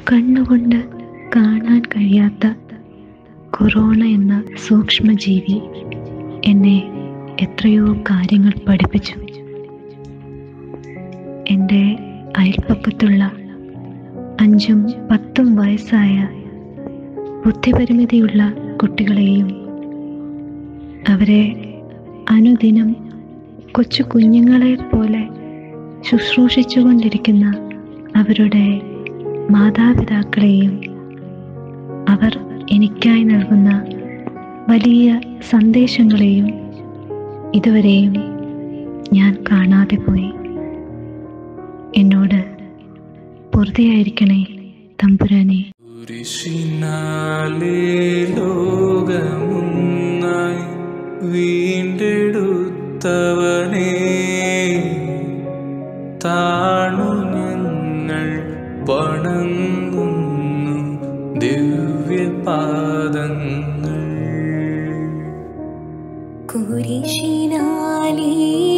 കണ്ണുകൊണ്ട് കാണാൻ കഴിയാത്ത കൊറോണ എന്ന സൂക്ഷ്മജീവി എന്നെ എത്രയോ കാര്യങ്ങൾ പഠിപ്പിച്ചു എൻ്റെ അയൽപ്പക്കത്തുള്ള അഞ്ചും പത്തും വയസ്സായ ബുദ്ധിപരിമിതിയുള്ള കുട്ടികളെയും അവരെ അനുദിനം കൊച്ചു കുഞ്ഞുങ്ങളെ പോലെ ശുശ്രൂഷിച്ചുകൊണ്ടിരിക്കുന്ന അവരുടെ മാതാപിതാക്കളെയും അവർ എനിക്കായി നൽകുന്ന വലിയ സന്ദേശങ്ങളെയും ഇതുവരെയും ഞാൻ കാണാതെ പോയി എന്നോട് പൊറുതയായിരിക്കണേ തമ്പുരാനെ കുരിശിനാലേ ലോകമുന്നായി വീണ്ടെടുത്തവനേ താണു ഞങ്ങൾ വണങ്ങുന്നു ദിവ്യപാദങ്ങൾ കുരിശിനാലേ